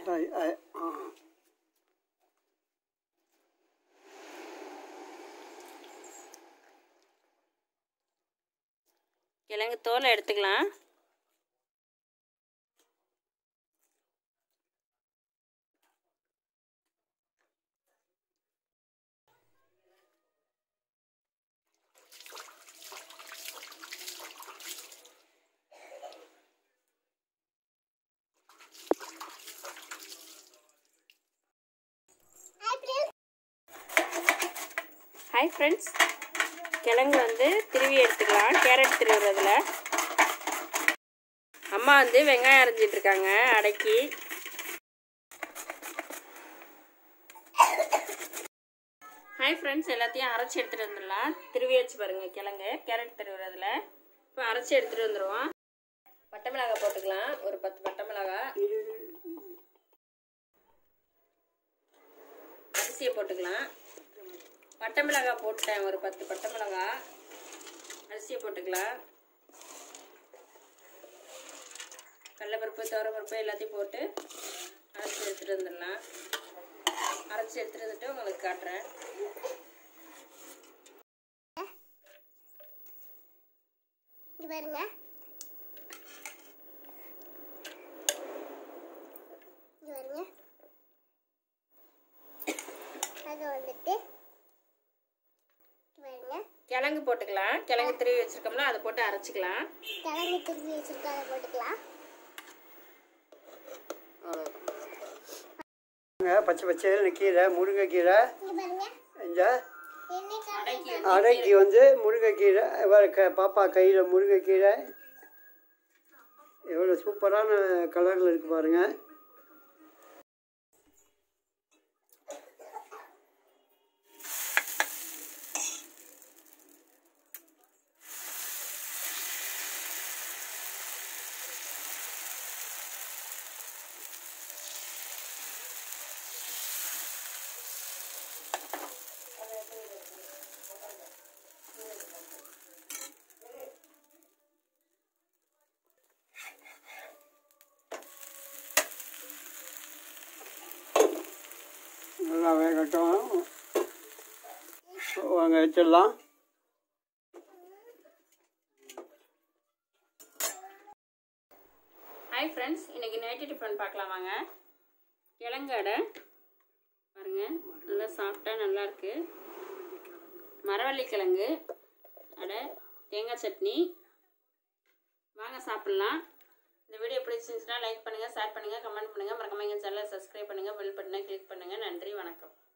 ஐ- ஐ- ஆ. கிழங்கு தோலை எடுத்துக்கலாம் ஹாய் ஃப்ரெண்ட்ஸ் கிழங்கு வந்து திருவி எடுத்துக்கலாம் கேரட் திருவுறதுல அம்மா வந்து வெங்காயம் அரைஞ்சிட்டு இருக்காங்க அடக்கி ஹாய் ஃப்ரெண்ட்ஸ் எல்லாத்தையும் அரைச்சி எடுத்துகிட்டு வந்துடலாம் திருவி வச்சு பாருங்கள் கிழங்கு கேரட் திருவுறதுல இப்போ அரைச்சி எடுத்துகிட்டு வந்துடுவோம் பட்டை மிளகாய் போட்டுக்கலாம் ஒரு பத்து பட்டை மிளகாய் அரிசியை போட்டுக்கலாம் பட்டை மிளகாய் போட்டேன் ஒரு பத்து பட்டை மிளகாய் அரிசியை போட்டுக்கலாம் கடலைப்பருப்பு துவரப்பருப்பு எல்லாத்தையும் போட்டு அரைச்சி எடுத்துகிட்டு வந்துடலாம் அரைச்சி எடுத்துகிட்டு வந்துட்டு உங்களுக்கு காட்டுறேன் இங்க பாருங்க இங்க பாருங்க அது வந்துட்டு இங்க பாருங்க கிழங்கு போட்டுக்கலாம் கிழங்கு திருவி வச்சிருக்கோம்ல அதை போட்டு அரைச்சிக்கலாம் கிழங்கு திரும்பி வச்சிருக்கோம் அதை போட்டுக்கலாம் அவ்வளவுதான். பச்சை பச்சையில் கீரை முருங்கைக்கீரை இங்க பாருங்க இந்த எண்ணெய் காட்டு அடக்கி அடைக்கு வந்து முருங்கைக்கீரை இவர் க பாப்பா கையில் முருங்கைக்கீரை எவ்வளோ சூப்பரான கலரில் இருக்கு பாருங்க நல்லா வேகட்டும் வாங்க வச்சிடலாம் ஹாய் ஃப்ரெண்ட்ஸ் இன்னைக்கு நைட்டு டிஃபன் பார்க்கலாம் வாங்க கிழங்கு அடை பாருங்க நல்லா சாஃப்டாக நல்லா இருக்கு மரவள்ளி கிழங்கு அடை தேங்காய் சட்னி வாங்க சாப்பிட்லாம் இந்த வீடியோ பிடிச்சிருந்துச்சுன்னா லைக் பண்ணுங்கள் ஷேர் பண்ணுங்கள் கமெண்ட் பண்ணுங்கள் மறக்காம எங்கள் சேனலை சப்ஸ்கிரைப் பண்ணுங்கள் பெல் பட்டனை கிளிக் பண்ணுங்கள் நன்றி வணக்கம்